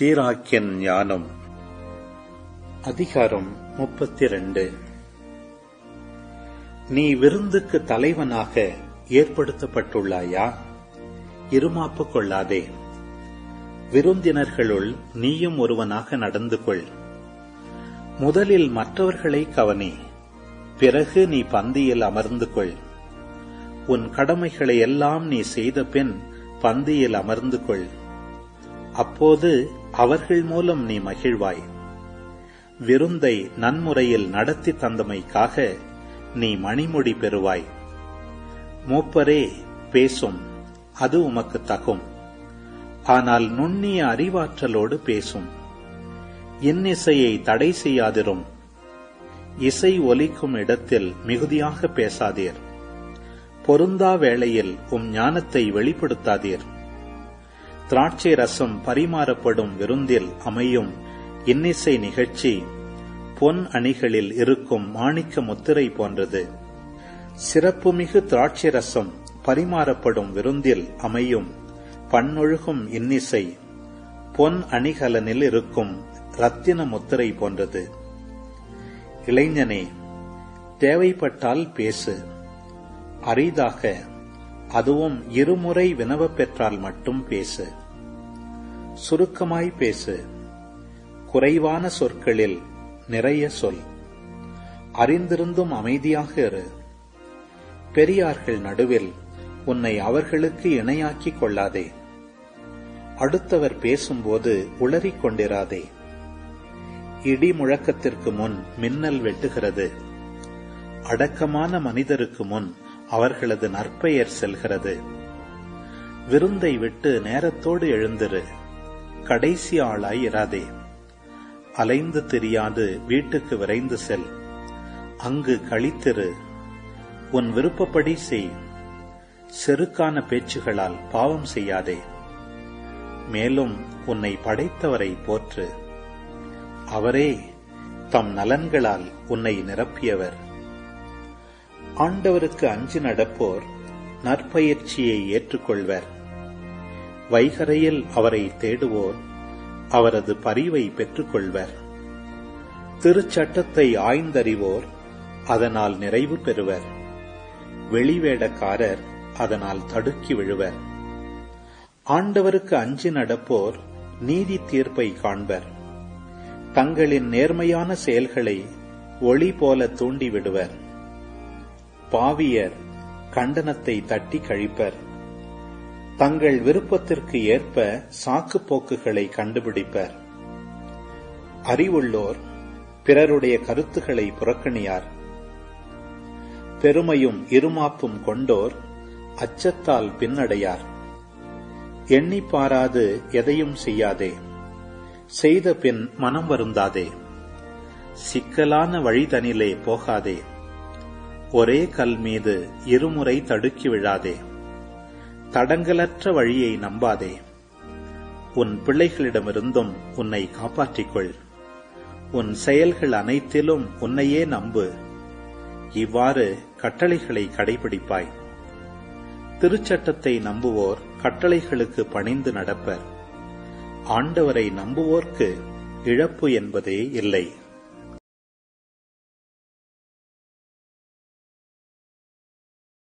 சீராக்கியன் ஞானம் அதிகாரம் முப்பத்தி ரெண்டு நீ விருந்துக்கு தலைவனாக ஏற்படுத்தப்பட்டுள்ளாயா இருமாப்பு கொள்ளாதே விருந்தினர்களுள் நீயும் ஒருவனாக நடந்து கொள் முதலில் மற்றவர்களை கவனி பிறகு நீ பந்தியில் அமர்ந்து கொள் உன் கடமைகளை எல்லாம் நீ செய்த பின் பந்தியில் அமர்ந்து கொள் அப்போது அவர்கள் மூலம் நீ மகிழ்வாய் விருந்தை நன்முறையில் நடத்தி தந்தமைக்காக நீ மணிமொழி பெறுவாய் மூப்பரே பேசும் அது உமக்கு தகும் ஆனால் நுண்ணிய அறிவாற்றலோடு பேசும் இன்னிசையை தடை செய்யாதிரும் இசை ஒலிக்கும் இடத்தில் மிகுதியாக பேசாதீர் பொருந்தா வேளையில் உம் ஞானத்தை வெளிப்படுத்தாதீர் திராட்சை ரசம் பரிமாறப்படும் விருந்தில் அமையும் இன்னிசை நிகழ்ச்சி பொன் அணிகளில் இருக்கும் மாணிக்க முத்திரை போன்றது சிறப்புமிகு திராட்சை ரசம் பரிமாறப்படும் விருந்தில் அமையும் பன்னொழுகும் இன்னிசை பொன் அணிகலனில் இருக்கும் ரத்தின முத்திரை போன்றது இளைஞனே தேவைப்பட்டால் பேசு அரிதாக அதுவும் இருமுறை வினவப் பெற்றால் மட்டும் பேசு சுருக்கமாய் பேசு குறைவான சொற்களில் நிறைய சொல் அறிந்திருந்தும் அமைதியாக இரு பெரியார்கள் நடுவில் உன்னை அவர்களுக்கு இணையாக்கிக் கொள்ளாதே அடுத்தவர் பேசும்போது உளறிக் கொண்டிராதே இடி முழக்கத்திற்கு முன் மின்னல் வெட்டுகிறது அடக்கமான மனிதருக்கு முன் அவர்களது நற்பெயர் செல்கிறது விருந்தை விட்டு நேரத்தோடு எழுந்திரு கடைசி ஆளாய் இராதே அலைந்து தெரியாது வீட்டுக்கு விரைந்து செல் அங்கு கழித்திரு உன் விருப்பப்படி செய் செருக்கான பேச்சுகளால் பாவம் செய்யாதே மேலும் உன்னை படைத்தவரை போற்று அவரே தம் நலன்களால் உன்னை நிரப்பியவர் ஆண்டவருக்கு அஞ்சு நடப்போர் நற்பயிற்சியை ஏற்றுக்கொள்வர் வைகரையில் அவரை தேடுவோர் அவரது பரிவை பெற்றுக்கொள்வர் திருச்சட்டத்தை ஆய்ந்தறிவோர் அதனால் நிறைவு பெறுவர் வெளிவேடக்காரர் அதனால் தடுக்கி விழுவர் ஆண்டவருக்கு அஞ்சு நடப்போர் நீதி தீர்ப்பை காண்பர் தங்களின் நேர்மையான செயல்களை ஒளி போல தூண்டிவிடுவர் பாவியர் கண்டனத்தை தட்டி கழிப்பர் தங்கள் விருப்பத்திற்கு ஏற்ப சாக்கு போக்குகளை கண்டுபிடிப்பர் அறிவுள்ளோர் பிறருடைய கருத்துக்களை புறக்கணியார் பெருமையும் இருமாப்பும் கொண்டோர் அச்சத்தால் பின்னடையார் எண்ணி பாராது எதையும் செய்யாதே செய்த பின் மனம் வருந்தாதே சிக்கலான வழிதனிலே போகாதே ஒரே கல் மீது இருமுறை தடுக்கி விழாதே தடங்கலற்ற வழியை நம்பாதே உன் பிள்ளைகளிடமிருந்தும் உன்னை காப்பாற்றிக்கொள் உன் செயல்கள் அனைத்திலும் உன்னையே நம்பு இவ்வாறு கட்டளைகளை கடைபிடிப்பாய் திருச்சட்டத்தை நம்புவோர் கட்டளைகளுக்கு பணிந்து நடப்பர் ஆண்டவரை நம்புவோர்க்கு இழப்பு என்பதே இல்லை